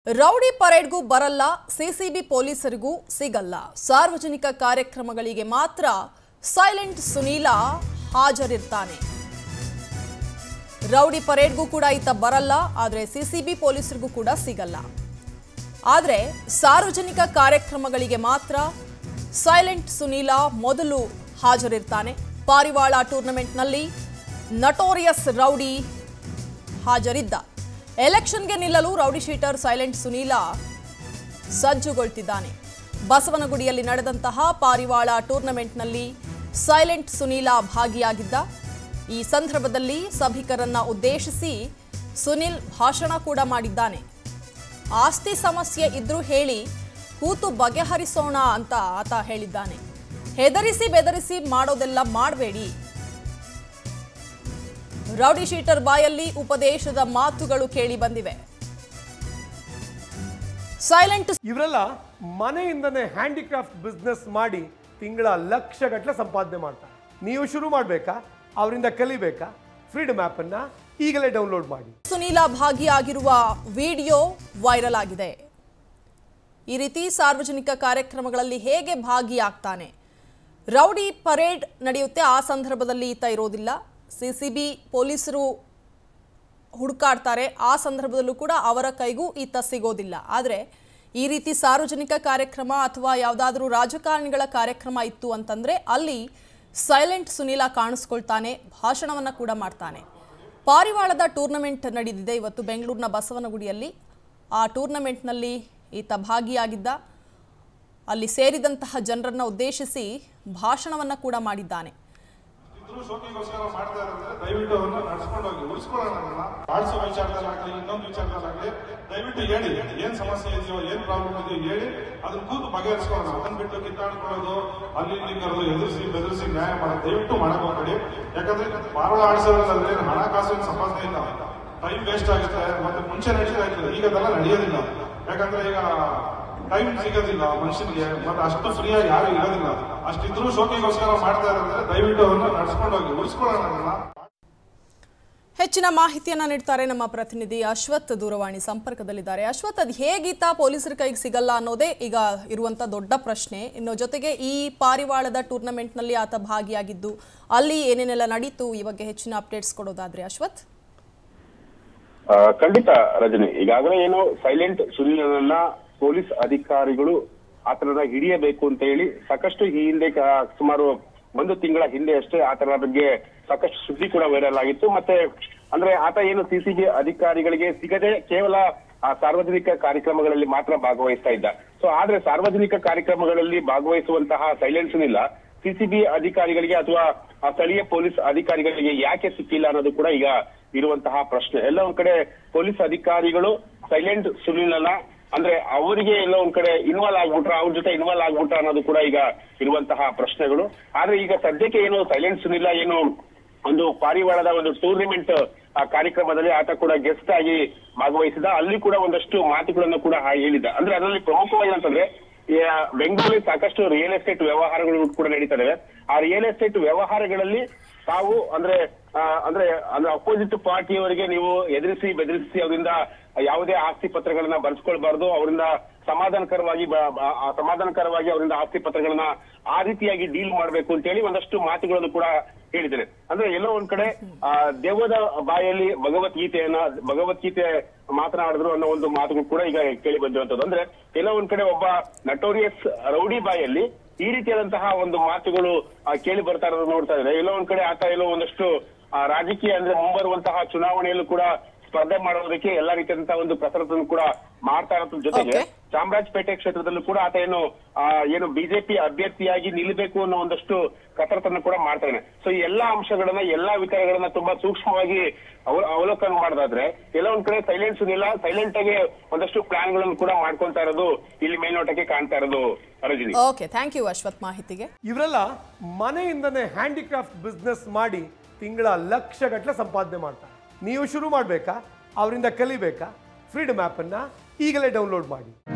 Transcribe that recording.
Rowdy ಪರೇಡ್ಗೂ ಬರಲ್ಲ CCB ಪೊಲೀಸರಿಗೂ ಸಿಗಲ್ಲ ಸಾರ್ವಜನಿಕ ಕಾರ್ಯಕ್ರಮಗಳಿಗೆ ಮಾತ್ರ ಸೈಲೆಂಟ್ ಸುನೀಲ ಹಾಜರಿರ್ತಾನೆ ರೌಡಿ ಪರೇಡ್ಗೂ ಕೂಡ ಈತ ಬರಲ್ಲ ಆದರೆ ಸಿಸಿಬಿ ಪೊಲೀಸರಿಗೂ ಕೂಡ ಸಿಗಲ್ಲ ಆದರೆ ಸಾರ್ವಜನಿಕ ಕಾರ್ಯಕ್ರಮಗಳಿಗೆ ಮಾತ್ರ ಸೈಲೆಂಟ್ ಸುನೀಲ ಮೊದಲು ಹಾಜರಿರ್ತಾನೆ ಪಾರಿವಾಳ ಟೂರ್ನಮೆಂಟ್ನಲ್ಲಿ ನಟೋರಿಯಸ್ ರೌಡಿ ಹಾಜರಿದ್ದ ಎಲೆಕ್ಷನ್ಗೆ ನಿಲ್ಲಲು ರೌಡಿ ಶೀಟರ್ ಸೈಲೆಂಟ್ ಸುನೀಲ ಸಜ್ಜುಗೊಳ್ತಿದ್ದಾನೆ ಬಸವನಗುಡಿಯಲ್ಲಿ ನಡೆದಂತಹ ಪಾರಿವಾಳ ಟೂರ್ನಮೆಂಟ್ನಲ್ಲಿ ಸೈಲೆಂಟ್ ಸುನೀಲ ಭಾಗಿಯಾಗಿದ್ದ ಈ ಸಂದರ್ಭದಲ್ಲಿ ಸಭಿಕರನ್ನ ಉದ್ದೇಶಿಸಿ ಸುನಿಲ್ ಭಾಷಣ ಕೂಡ ಮಾಡಿದ್ದಾನೆ ಆಸ್ತಿ ಸಮಸ್ಯೆ ಇದ್ರೂ ಹೇಳಿ ಕೂತು ಬಗೆಹರಿಸೋಣ ಅಂತ ಆತ ಹೇಳಿದ್ದಾನೆ ಹೆದರಿಸಿ ಬೆದರಿಸಿ ಮಾಡೋದೆಲ್ಲ ಮಾಡಬೇಡಿ ರೌಡಿ ಶೀಟರ್ ಬಾಯಲ್ಲಿ ಉಪದೇಶದ ಮಾತುಗಳು ಕೇಳಿ ಬಂದಿವೆ ಸೈಲೆಂಟ್ ಇವರೆಲ್ಲ ಮನೆಯಿಂದನೇ ಹ್ಯಾಂಡಿಕ್ರಾಫ್ಟ್ ಬಿಸ್ನೆಸ್ ಮಾಡಿ ತಿಂಗಳ ಲಕ್ಷ ಗಟ್ಟಲೆ ಸಂಪಾದನೆ ಮಾಡ್ತಾರೆ ನೀವು ಶುರು ಮಾಡಬೇಕಾ ಅವರಿಂದ ಕಲಿಬೇಕಾ ಫ್ರೀಡಮ್ ಅನ್ನ ಈಗಲೇ ಡೌನ್ಲೋಡ್ ಮಾಡಿ ಸುನೀಲ ಭಾಗಿಯಾಗಿರುವ ವಿಡಿಯೋ ವೈರಲ್ ಆಗಿದೆ ಈ ರೀತಿ ಸಾರ್ವಜನಿಕ ಕಾರ್ಯಕ್ರಮಗಳಲ್ಲಿ ಹೇಗೆ ಭಾಗಿಯಾಗ್ತಾನೆ ರೌಡಿ ಪರೇಡ್ ನಡೆಯುತ್ತೆ ಆ ಸಂದರ್ಭದಲ್ಲಿ ಈತ ಇರೋದಿಲ್ಲ ಸಿಸಿಬಿ ಪೊಲೀಸರು ಹುಡುಕಾಡ್ತಾರೆ ಆ ಸಂದರ್ಭದಲ್ಲೂ ಕೂಡ ಅವರ ಕೈಗೂ ಈತ ಸಿಗೋದಿಲ್ಲ ಆದರೆ ಈ ರೀತಿ ಸಾರ್ವಜನಿಕ ಕಾರ್ಯಕ್ರಮ ಅಥವಾ ಯಾವುದಾದ್ರೂ ರಾಜಕಾರಣಿಗಳ ಕಾರ್ಯಕ್ರಮ ಇತ್ತು ಅಂತಂದ್ರೆ ಅಲ್ಲಿ ಸೈಲೆಂಟ್ ಸುನೀಲ ಕಾಣಿಸ್ಕೊಳ್ತಾನೆ ಭಾಷಣವನ್ನು ಕೂಡ ಮಾಡ್ತಾನೆ ಪಾರಿವಾಳದ ಟೂರ್ನಮೆಂಟ್ ನಡೆದಿದೆ ಇವತ್ತು ಬೆಂಗಳೂರಿನ ಬಸವನಗುಡಿಯಲ್ಲಿ ಆ ಟೂರ್ನಮೆಂಟ್ನಲ್ಲಿ ಈತ ಭಾಗಿಯಾಗಿದ್ದ ಅಲ್ಲಿ ಸೇರಿದಂತಹ ಜನರನ್ನ ಉದ್ದೇಶಿಸಿ ಭಾಷಣವನ್ನು ಕೂಡ ಮಾಡಿದ್ದಾನೆ ಇದ್ರು ಶೋಕಿಗೋಸ್ಕರ ಮಾಡ್ತಾ ಇರೋದ್ರೆ ದಯವಿಟ್ಟು ಅವನ್ನ ನಡ್ಸ್ಕೊಂಡು ಹೋಗಿ ಉಳಿಸ್ಕೊಳ್ಳೋಣ ಅದನ್ನ ಆಡಿಸೋ ವಿಚಾರದಲ್ಲಾಗ್ಲಿ ಇನ್ನೊಂದು ವಿಚಾರದಲ್ಲಾಗ್ಲಿ ದಯವಿಟ್ಟು ಹೇಳಿ ಏನ್ ಸಮಸ್ಯೆ ಇದೆಯೋ ಏನ್ ಪ್ರಾಬ್ಲಮ್ ಇದೆಯೋ ಹೇಳಿ ಅದನ್ನ ಕೂತು ಬಗೆಹರಿಸ್ಕೊಳ್ಳೋಣ ಅದನ್ನ ಬಿಟ್ಟು ಕಿತ್ತಾಡ್ಕೊಳ್ಳೋದು ಅಲ್ಲಿ ಇಲ್ಲಿ ಕರೆದು ಎದುರಿಸಿ ಬೆದರಿಸಿ ನ್ಯಾಯ ಮಾಡೋದು ದಯವಿಟ್ಟು ಮಾಡಕ್ ಹೋಗ್ಬೇಡಿ ಯಾಕಂದ್ರೆ ಪಾರಳ ಆಡಿಸೋದ್ರಲ್ಲಿ ಹಣಕಾಸು ಏನ್ ಸಂಪಾದನೆ ಇಲ್ಲ ಟೈಮ್ ವೇಸ್ಟ್ ಆಗುತ್ತೆ ಮತ್ತೆ ಮುಂಚೆ ನಡೀತಾ ಇರ್ತದೆ ಈಗ ಅದೆಲ್ಲ ನಡೆಯೋದಿಲ್ಲ ಯಾಕಂದ್ರೆ ಈಗ ಟೈಮ್ ಸಿಗೋದಿಲ್ಲ ಮನುಷ್ಯನಿಗೆ ಮತ್ತೆ ಅಷ್ಟು ಫ್ರೀಯಾಗಿ ಯಾರು ಇರೋದಿಲ್ಲ ಅಷ್ಟಿದ್ರು ಶೋಕಿಗೋಸ್ಕರ ಮಾಡ್ತಾ ಇರೋದ್ರೆ ದಯವಿಟ್ಟು ಅವನ್ನ ನಡ್ಸ್ಕೊಂಡು ಹೋಗಿ ಉಳಿಸ್ಕೊಳ್ಳೋಣ ಅದನ್ನ ಹೆಚ್ಚಿನ ಮಾಹಿತಿಯನ್ನ ನೀಡ್ತಾರೆ ನಮ್ಮ ಪ್ರತಿನಿಧಿ ಅಶ್ವಥ್ ದೂರವಾಣಿ ಸಂಪರ್ಕದಲ್ಲಿದ್ದಾರೆ ಅಶ್ವಥ್ ಅದು ಹೇಗೀತ ಪೊಲೀಸರ ಕೈಗೆ ಸಿಗಲ್ಲ ಅನ್ನೋದೇ ಈಗ ಇರುವಂತ ದೊಡ್ಡ ಪ್ರಶ್ನೆ ಇನ್ನು ಜೊತೆಗೆ ಈ ಪಾರಿವಾಳದ ಟೂರ್ನಮೆಂಟ್ನಲ್ಲಿ ಆತ ಭಾಗಿಯಾಗಿದ್ದು ಅಲ್ಲಿ ಏನೇನೆಲ್ಲ ನಡೀತು ಈ ಬಗ್ಗೆ ಹೆಚ್ಚಿನ ಅಪ್ಡೇಟ್ಸ್ ಕೊಡೋದಾದ್ರೆ ಅಶ್ವಥ್ ಆ, ಖಂಡಿತ ರಜನಿ ಈಗಾಗಲೇ ಏನು ಸೈಲೆಂಟ್ ಸುನಿಲನನ್ನ ಪೊಲೀಸ್ ಅಧಿಕಾರಿಗಳು ಆತನನ್ನ ಹಿಡಿಯಬೇಕು ಅಂತ ಹೇಳಿ ಸಾಕಷ್ಟು ಈ ಹಿಂದೆ ಕ- ಸುಮಾರು ಒಂದು ತಿಂಗಳ ಹಿಂದೆ ಅಷ್ಟೇ ಆತನ ಬಗ್ಗೆ ಸಾಕಷ್ಟು ಸುದ್ದಿ ಕೂಡ ವೈರಲ್ ಆಗಿತ್ತು ಮತ್ತೆ ಅಂದ್ರೆ ಆತ ಏನು ಸಿಸಿಬಿ ಅಧಿಕಾರಿಗಳಿಗೆ ಸಿಗದೆ ಕೇವಲ ಆ ಸಾರ್ವಜನಿಕ ಕಾರ್ಯಕ್ರಮಗಳಲ್ಲಿ ಮಾತ್ರ ಭಾಗವಹಿಸ್ತಾ ಇದ್ದ ಸೊ ಆದ್ರೆ ಸಾರ್ವಜನಿಕ ಕಾರ್ಯಕ್ರಮಗಳಲ್ಲಿ ಭಾಗವಹಿಸುವಂತಹ ಸೈಲೆಂಟ್ ಸುನಿಲ್ಲ ಸಿಸಿಬಿ ಅಧಿಕಾರಿಗಳಿಗೆ ಅಥವಾ ಆ ಸ್ಥಳೀಯ ಪೊಲೀಸ್ ಅಧಿಕಾರಿಗಳಿಗೆ ಯಾಕೆ ಸಿಕ್ಕಿಲ್ಲ ಅನ್ನೋದು ಕೂಡ ಈಗ ಇರುವಂತಹ ಪ್ರಶ್ನೆ ಎಲ್ಲ ಒಂದ್ ಕಡೆ ಪೊಲೀಸ್ ಅಧಿಕಾರಿಗಳು ಸೈಲೆಂಟ್ ಸುನಿಲನ ಅಂದ್ರೆ ಅವರಿಗೆ ಎಲ್ಲ ಒಂದ್ ಕಡೆ ಇನ್ವಾಲ್ವ್ ಆಗ್ಬಿಟ್ರ ಅವ್ರ ಜೊತೆ ಇನ್ವಾಲ್ವ್ ಆಗ್ಬಿಟ್ರ ಅನ್ನೋದು ಕೂಡ ಈಗ ಇರುವಂತಹ ಪ್ರಶ್ನೆಗಳು ಆದ್ರೆ ಈಗ ಸದ್ಯಕ್ಕೆ ಏನು ಸೈಲೆಂಟ್ ಸುನಿಲ ಏನು ಒಂದು ಪಾರಿವಾಳದ ಒಂದು ಟೂರ್ನಿಮೆಂಟ್ ಆ ಕಾರ್ಯಕ್ರಮದಲ್ಲಿ ಆತ ಕೂಡ ಗೆಸ್ಟ್ ಆಗಿ ಭಾಗವಹಿಸಿದ ಅಲ್ಲಿ ಕೂಡ ಒಂದಷ್ಟು ಮಾತುಗಳನ್ನು ಕೂಡ ಹಾ- ಹೇಳಿದ ಅಂದ್ರೆ ಅದರಲ್ಲಿ ಪ್ರಮುಖವಾಗಿ ಅಂತಂದ್ರೆ ಈ, ಆ, ಬೆಂಗಳೂರಲ್ಲಿ ಸಾಕಷ್ಟು ರಿಯಲ್ ಎಸ್ಟೇಟ್ ವ್ಯವಹಾರಗಳು ಕೂಡ ನಡೀತಾ ಇದಾವೆ ಆ ರಿಯಲ್ ಎಸ್ಟೇಟ್ ವ್ಯವಹಾರಗಳಲ್ಲಿ ತಾವು ಅಂದ್ರೆ ಆ, ಅಂದ್ರೆ ಅಂದ್ರೆ ಅಪೋಸಿಟ್ ಪಾರ್ಟಿಯವರಿಗೆ ನೀವು ಎದುರಿಸಿ ಬೆದರಿಸಿ ಅವರಿಂದ ಯಾವುದೇ ಆಸ್ತಿ ಪತ್ರಗಳನ್ನ ಬರ್ಸ್ಕೊಳ್ಬಾರ್ದು ಅವರಿಂದ ಸಮಾಧಾನಕರವಾಗಿ ಬ- ಬ- ಆ ಸಮಾಧಾನಕರವಾಗಿ ಅವರಿಂದ ಆಸ್ತಿ ಪತ್ರಗಳನ್ನ ಆ ರೀತಿಯಾಗಿ ಡೀಲ್ ಮಾಡಬೇಕು ಅಂತ ಹೇಳಿ ಒಂದಷ್ಟು ಮಾತುಗಳನ್ನು ಕೂಡ ಹೇಳಿದ್ದಾರೆ ಅಂದ್ರೆ ಎಲ್ಲೋ ಒಂದ್ ಕಡೆ ಆ ದೆವ್ವದ ಬಾಯಲ್ಲಿ ಭಗವದ್ಗೀತೆಯನ್ನ ಭಗವದ್ಗೀತೆ ಮಾತನಾಡಿದ್ರು ಅನ್ನೋ ಒಂದು ಮಾತುಗಳು ಕೂಡ ಈಗ ಕೇಳಿ ಬಂದಿರುವಂತದ್ದು ಅಂದ್ರೆ ಎಲ್ಲೋ ಒಂದ್ ಕಡೆ ಒಬ್ಬ ನಟೋರಿಯಸ್ ರೌಡಿ ಬಾಯಲ್ಲಿ ಈ ರೀತಿಯಾದಂತಹ ಒಂದು ಮಾತುಗಳು ಆ, ಕೇಳಿ ಬರ್ತಾ ಇರೋದು ನೋಡ್ತಾ ಇದ್ರೆ ಎಲ್ಲೋ ಒಂದ್ ಕಡೆ ಆತ ಎಲ್ಲೋ ಒಂದಷ್ಟು ಆ, ರಾಜಕೀಯ ಅಂದ್ರೆ ಮುಂಬರುವಂತಹ ಚುನಾವಣೆಯಲ್ಲೂ ಕೂಡ ಸ್ಪರ್ಧೆ ಮಾಡೋದಕ್ಕೆ ಎಲ್ಲಾ ರೀತಿಯಾದಂತಹ ಒಂದು ಕಸರತ್ತನ್ನು ಕೂಡ ಮಾಡ್ತಾ ಇರೋದ್ರ ಜೊತೆಗೆ Okay. ಚಾಮರಾಜಪೇಟೆ ಕ್ಷೇತ್ರದಲ್ಲೂ ಕೂಡ ಆತ ಏನು ಆ, ಏನು ಬಿಜೆಪಿ ಅಭ್ಯರ್ಥಿಯಾಗಿ ನಿಲ್ಲಬೇಕು ಅನ್ನೋ ಒಂದಷ್ಟು ಕಸರತ್ತನ್ನು ಕೂಡ ಮಾಡ್ತಾನೆ ಸೊ ಈ ಎಲ್ಲಾ ಅಂಶಗಳನ್ನ ಎಲ್ಲಾ ವಿಚಾರಗಳನ್ನ ತುಂಬಾ ಸೂಕ್ಷ್ಮವಾಗಿ ಅವ- ಅವಲೋಕನ ಮಾಡೋದಾದ್ರೆ ಎಲ್ಲ ಒಂದ್ ಕಡೆ ಸೈಲೆಂಟ್ ಸುನಿಲ್ಲ ಸೈಲೆಂಟ್ ಆಗಿ ಒಂದಷ್ಟು ಪ್ಲಾನ್ ಗಳನ್ನು ಕೂಡ ಮಾಡ್ಕೊಂತಾ ಇರೋದು ಇಲ್ಲಿ ಮೇಲ್ನೋಟಕ್ಕೆ ಕಾಣ್ತಾ ಇರೋದು Rajani okay thank you Ashwath ಮಾಹಿತಿಗೆ ಇವರೆಲ್ಲ ಮನೆಯಿಂದನೇ ಹ್ಯಾಂಡಿಕ್ರಾಫ್ಟ್ ಬಿಸ್ನೆಸ್ ಮಾಡಿ ತಿಂಗಳ ಲಕ್ಷ ಗಟ್ಟಲೆ ಸಂಪಾದನೆ ಮಾಡ್ತಾರೆ ನೀವು ಶುರು ಮಾಡಬೇಕಾ ಅವರಿಂದ ಕಲಿಬೇಕಾ ಫ್ರೀಡಮ್ ಅನ್ನ ಈಗಲೇ ಡೌನ್ಲೋಡ್ ಮಾಡಿ